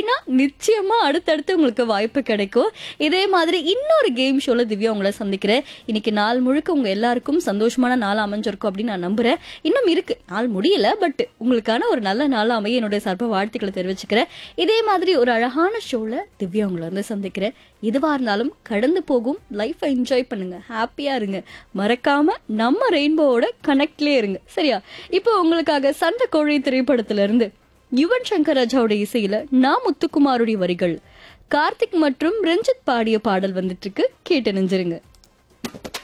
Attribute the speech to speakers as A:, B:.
A: அப்படின்னா நிச்சயமா அடுத்தடுத்து உங்களுக்கு வாய்ப்பு கிடைக்கும் இதே மாதிரி இன்னொரு கேம் ஷோல திவ்யா உங்களை சந்திக்கிறேன் இன்னைக்கு நாள் முழுக்க உங்க எல்லாருக்கும் சந்தோஷமான நாள் அமைஞ்சிருக்கும் அப்படின்னு நான் நம்புறேன் இன்னும் இருக்கு நாள் முடியல பட் உங்களுக்கான ஒரு நல்ல நாள் அமைய என்னுடைய சார்ப வாழ்த்துக்களை தெரிவிச்சுக்கிறேன் இதே மாதிரி ஒரு அழகான ஷோல திவ்யா உங்களை வந்து சந்திக்கிறேன் எதுவா இருந்தாலும் கடந்து போகும் லைஃப்பை என்ஜாய் பண்ணுங்க ஹாப்பியா இருங்க மறக்காம நம்ம ரெயின்போவோட கனெக்ட்லயே இருங்க சரியா இப்போ உங்களுக்காக சண்டை கோழி திரைப்படத்துல இருந்து யுவன் சங்கர் ராஜாவோட இசையில நான் முத்துக்குமாருடைய வரிகள் கார்த்திக் மற்றும் ரஞ்சித் பாடிய பாடல் வந்துட்டு இருக்கு கேட்டு நெஞ்சிருங்க